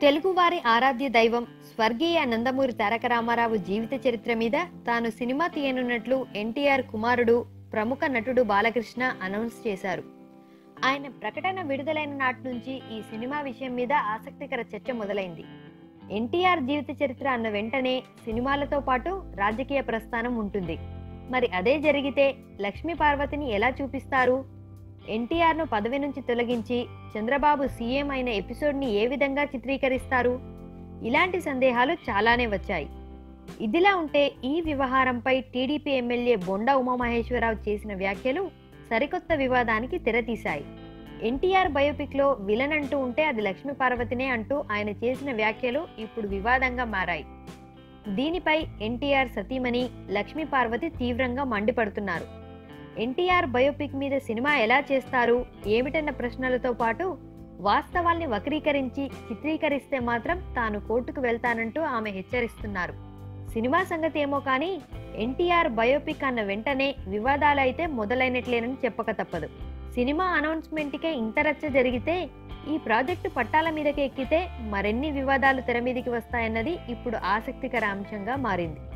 తెలుగువారి ఆరాధ్య దైవం స్వర్గీయ నందమూరి తారక రామారావు జీవిత చరిత్ర మీద తాను సినిమా తీయనున్నట్లు ఎన్టీఆర్ కుమారుడు ప్రముఖ నటుడు బాలకృష్ణ అనౌన్స్ చేశారు ఆయన ప్రకటన విడుదలైన నాటి నుంచి ఈ సినిమా విషయం మీద ఆసక్తికర చర్చ మొదలైంది ఎన్టీఆర్ జీవిత చరిత్ర అన్న వెంటనే సినిమాలతో పాటు రాజకీయ ప్రస్థానం ఉంటుంది మరి అదే జరిగితే లక్ష్మీ పార్వతిని ఎలా చూపిస్తారు ఎన్టీఆర్ ను పదవి నుంచి తొలగించి చంద్రబాబు సీఎం అయిన ఎపిసోడ్ ని ఏ విధంగా చిత్రీకరిస్తారు ఇలాంటి సందేహాలు చాలానే వచ్చాయి ఇదిలా ఉంటే ఈ వ్యవహారంపై టీడీపీ ఎమ్మెల్యే బొండా ఉమామహేశ్వరరావు చేసిన వ్యాఖ్యలు సరికొత్త వివాదానికి తెరతీశాయి ఎన్టీఆర్ బయోపిక్ లో విలన్ అంటూ ఉంటే అది లక్ష్మీ పార్వతినే అంటూ ఆయన చేసిన వ్యాఖ్యలు ఇప్పుడు వివాదంగా మారాయి దీనిపై ఎన్టీఆర్ సతీమణి లక్ష్మీ పార్వతి తీవ్రంగా మండిపడుతున్నారు ఎన్టీఆర్ బయోపిక్ మీద సినిమా ఎలా చేస్తారు ఏమిటన్న ప్రశ్నలతో పాటు వాస్తవాల్ని వక్రీకరించి చిత్రీకరిస్తే మాత్రం తాను కోర్టుకు వెళ్తానంటూ ఆమె హెచ్చరిస్తున్నారు సినిమా సంగతి ఏమో కానీ ఎన్టీఆర్ బయోపిక్ అన్న వెంటనే వివాదాలైతే మొదలైనట్లేనని చెప్పక తప్పదు సినిమా అనౌన్స్మెంట్కే ఇంత రచ్చ జరిగితే ఈ ప్రాజెక్టు పట్టాల మీదకి ఎక్కితే మరెన్ని వివాదాలు తెర మీదికి వస్తాయన్నది ఇప్పుడు ఆసక్తికర అంశంగా మారింది